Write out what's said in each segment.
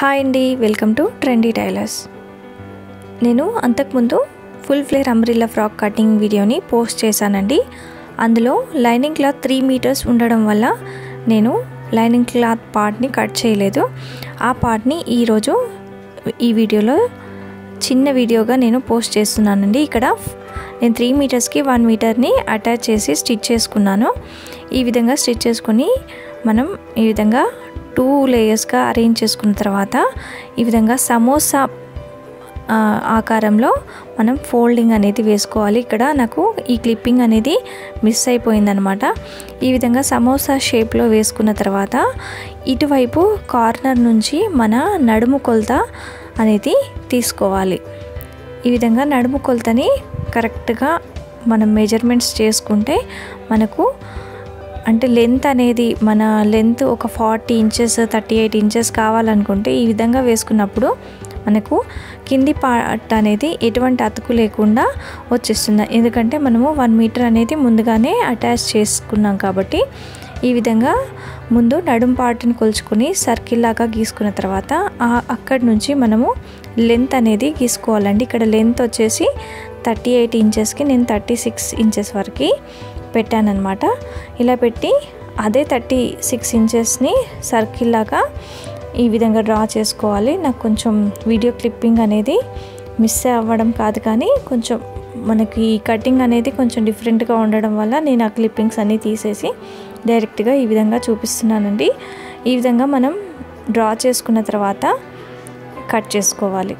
hi అండి welcome to trendy tailors నేను అంతకుముందు full flare umbrella frock cutting వీడియోని పోస్ట్ చేశానండి అందులో లైనింగ్ క్లాత్ త్రీ మీటర్స్ ఉండడం వల్ల నేను లైనింగ్ క్లాత్ పార్ట్ని కట్ చేయలేదు ఆ పార్ట్ని ఈరోజు ఈ వీడియోలో చిన్న వీడియోగా నేను పోస్ట్ చేస్తున్నానండి ఇక్కడ నేను త్రీ మీటర్స్కి వన్ మీటర్ని అటాచ్ చేసి స్టిచ్ చేసుకున్నాను ఈ విధంగా స్టిచ్ చేసుకొని మనం ఈ విధంగా టూ లేయర్స్గా అరేంజ్ చేసుకున్న తర్వాత ఈ విధంగా సమోసా ఆకారంలో మనం ఫోల్డింగ్ అనేది వేసుకోవాలి ఇక్కడ నాకు ఈ క్లిప్పింగ్ అనేది మిస్ అయిపోయిందనమాట ఈ విధంగా సమోసా షేప్లో వేసుకున్న తర్వాత ఇటువైపు కార్నర్ నుంచి మన నడుము కొలత అనేది తీసుకోవాలి ఈ విధంగా నడుము కొలతని కరెక్ట్గా మనం మెజర్మెంట్స్ చేసుకుంటే మనకు అంటే లెంత్ అనేది మన లెంత్ ఒక forty inches thirty eight inches కావాలనుకుంటే ఈ విధంగా వేసుకున్నప్పుడు మనకు కింది పార్ట్ అనేది ఎటువంటి అతుకు లేకుండా వచ్చేస్తుంది ఎందుకంటే మనము వన్ మీటర్ అనేది ముందుగానే అటాచ్ చేసుకున్నాం కాబట్టి ఈ విధంగా ముందు నడుం పార్ట్ని కొలుచుకొని సర్కిల్ లాగా గీసుకున్న తర్వాత అక్కడి నుంచి మనము లెంత్ అనేది గీసుకోవాలండి ఇక్కడ లెంత్ వచ్చేసి థర్టీ ఎయిట్ ఇంచెస్కి నేను థర్టీ సిక్స్ ఇంచెస్ వరకు పెట్టానమాట ఇలా పెట్టి అదే థర్టీ సిక్స్ ఇంచెస్ని సర్కిల్ లాగా ఈ విధంగా డ్రా చేసుకోవాలి నాకు కొంచెం వీడియో క్లిప్పింగ్ అనేది మిస్ అవ్వడం కాదు కానీ కొంచెం మనకి కటింగ్ అనేది కొంచెం డిఫరెంట్గా ఉండడం వల్ల నేను ఆ క్లిప్పింగ్స్ అన్నీ తీసేసి డైరెక్ట్గా ఈ విధంగా చూపిస్తున్నానండి ఈ విధంగా మనం డ్రా చేసుకున్న తర్వాత కట్ చేసుకోవాలి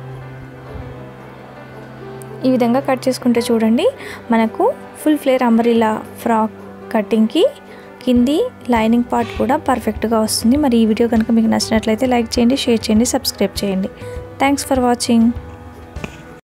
ఈ విధంగా కట్ చేసుకుంటే చూడండి మనకు ఫుల్ ఫ్లేర్ అంబరిలా ఫ్రాక్ కటింగ్కి కింది లైనింగ్ పార్ట్ కూడా పర్ఫెక్ట్గా వస్తుంది మరి ఈ వీడియో కనుక మీకు నచ్చినట్లయితే లైక్ చేయండి షేర్ చేయండి సబ్స్క్రైబ్ చేయండి థ్యాంక్స్ ఫర్ వాచింగ్